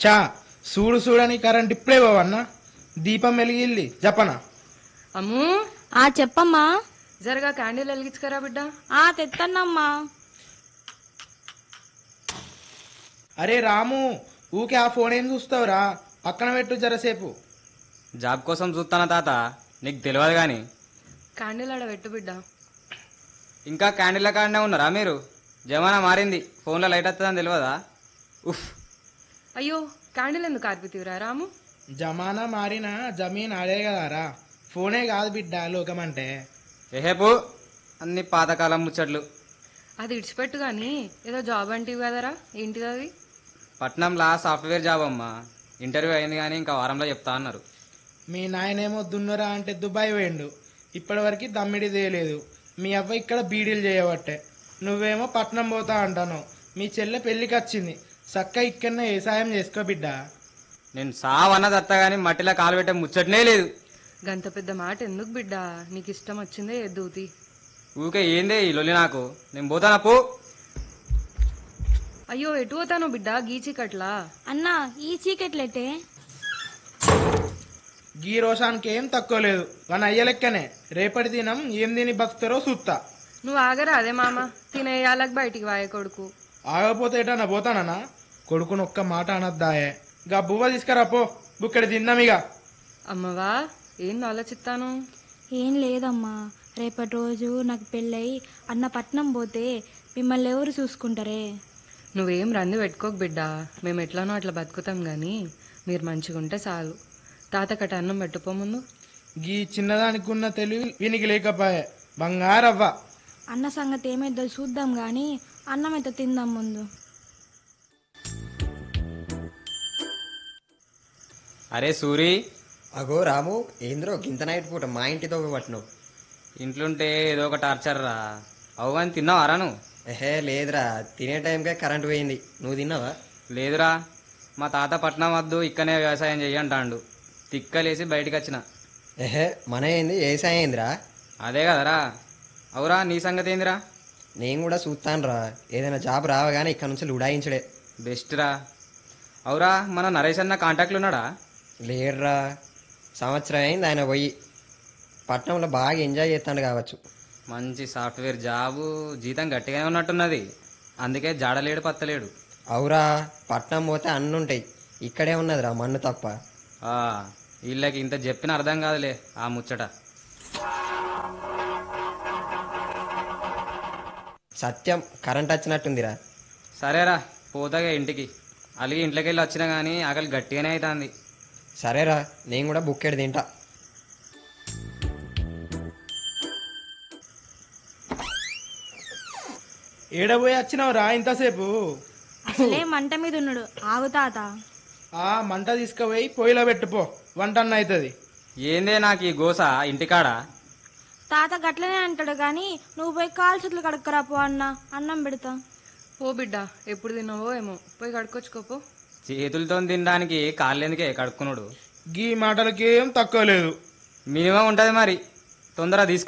చా చూడు చూడని కరెంట్ ఇప్పుడే పోవన్నా దీపం వెలిగిల్లి చెప్పనా అమ్ము ఆ చెప్పమ్మా జరగా క్యాండిల్ వెలిగించుకరా బిడ్డ ఆ తెత్తన్నమ్మా అరే రాము ఊకే ఆ ఫోన్ ఏం చూస్తావురా పక్కన పెట్టు జరసేపు జాబ్ కోసం చూస్తానా తాత నీకు తెలియదు కానీ క్యాండిల్ ఆడ పెట్టు బిడ్డ ఇంకా క్యాండిల్ కాడనే ఉన్నారా మీరు జమానా మారింది ఫోన్లో లైట్ వస్తుందని తెలియదా ఉఫ్ అయ్యో క్యాండిల్ ఎందుకు ఆర్పితివిరా రాము జమానా మారిన జమీన్ ఆడే కదారా ఫోనే కాదు బిడ్డ లోకం అంటే ఏహేపు అన్ని పాతకాలం ముచ్చట్లు అది ఇడిచిపెట్టు గాని ఏదో జాబ్ అంటివి కదరా ఏంటిది అది పట్నంలా సాఫ్ట్వేర్ జాబ్ అమ్మా ఇంటర్వ్యూ అయింది కానీ ఇంకా వారంలో చెప్తా అన్నారు మీ నాయనేమో దున్నురా అంటే దుబాయ్ పోయిండు ఇప్పటివరకు దమ్మిడి తేలేదు మీ అవ్వ ఇక్కడ బీడీలు చేయబట్టే నువ్వేమో పట్నం పోతా అంటాను మీ చెల్లె పెళ్లికి వచ్చింది చక్క ఇక్కడనే వ్యవసాయం చేసుకో బిడ్డ నేను సావన్న దత్త కానీ మట్టిలో కాలు పెట్టే ముచ్చటనే లేదు గంత పెద్ద మాట ఎందుకు బిడ్డ నీకు ఇష్టం వచ్చిందే ఎద్దుతి ఊకే ఏందే ఈ లొల్లి నాకు నేను పోతానా పో అయ్యో ఎటు పోతాను బిడ్డ గీచికట్లా అన్నా ఈ చీకట్లెట్టే గీ రోషానికి ఏం తక్కువ లేదు మన అయ్య లెక్కనే రేపటి దినం ఏం తిని బతుకుతారో చూస్తా నువ్వు ఆగరా అదే మామ తినేయాలకు బయటికి వాయ కొడుకు ఆగపోతే ఎటన్నా పోతానన్నా కొడుకుని ఒక్క మాట అనద్దాయే గా బువ్వ తీసుకురా పో బుక్కడి తిందాం ఇక అమ్మవా ఏం ఆలోచిస్తాను ఏం లేదమ్మా రేపటి రోజు నాకు పెళ్ళై అన్న పట్నం పోతే మిమ్మల్ని ఎవరు చూసుకుంటారే నువ్వేం రంది పెట్టుకోకు బిడ్డ మేము ఎట్లానో అట్లా బతుకుతాం గాని మీరు మంచిగా ఉంటే చాలు తాత కట అన్నం పెట్టుకో ముందు గీ చిన్నదానికి ఉన్న తెలివి వీనికి లేకపోయే బంగారవ్వ అన్న సంగతి ఏమైద్దో చూద్దాం గాని అన్నం అయితే తిందాం ముందు అరే సూరి అగో రాము ఏంద్రో గింత నైట్ పూట మా ఇంటితో పట్టినావు ఇంట్లుంటే ఏదో ఒక టార్చర్ రా అవు కానీ తిన్నావారా నువ్వు ఎహే లేదురా తినే టైంకే కరెంట్ పోయింది నువ్వు తిన్నావా లేదురా మా తాత పట్నం వద్దు ఇక్కనే వ్యవసాయం చెయ్యి అంటాండు తిక్కలేసి బయటికి వచ్చిన ఎహే మన ఏంది వ్యవసాయం ఏందిరా అదే కదరా అవురా నీ సంగతి ఏందిరా నేను కూడా చూస్తానురా ఏదైనా జాబ్ రావగానే ఇక్కడ నుంచి ఉడాయించడే బెస్ట్ రా అవురా మన నరేష్ అన్న కాంటాక్ట్లు ఉన్నాడా లేడురా సంవత్సరం అయింది ఆయన పోయి పట్నంలో బాగా ఎంజాయ్ చేస్తాడు కావచ్చు మంచి సాఫ్ట్వేర్ జాబు జీతం గట్టిగానే ఉన్నట్టున్నది అందుకే జాడలేడు పత్తలేడు అవురా పట్నం పోతే అన్నీ ఉంటాయి ఇక్కడే ఉన్నదిరా మన్ను తప్ప ఆ, వీళ్ళకి ఇంత చెప్పిన అర్థం కాదులే ఆ ముచ్చట సత్యం కరెంట్ వచ్చినట్టుందిరా సరేరా పోతాగా ఇంటికి అలిగి ఇంట్లోకి వెళ్ళి వచ్చినా కానీ ఆకలి గట్టిగానే అవుతుంది సరేరా నేను కూడా బుక్కెడు తింటా ఏడబోయి వచ్చినావు రా ఇంతసేపు అసలే మంట మీద ఉన్నాడు ఆగు తాత ఆ మంట తీసుకుపోయి పొయ్యిలో పెట్టుపో వంట అన్న అవుతుంది ఏందే నాకు ఈ గోస ఇంటికాడ తాత గట్లనే అంటాడు కానీ నువ్వు పోయి కాలు చేతులు కడుక్కరా పో అన్న అన్నం పెడతా ఓ బిడ్డ ఎప్పుడు తిన్నావో ఏమో పోయి కడుక్కొచ్చుకోపో చేతులతో తినడానికి కాళ్ళెందుకే కడుక్కున్నాడు గీ మాటలకేం తక్కువ లేదు మినిమం ఉంటుంది మరి తొందర తీసుకు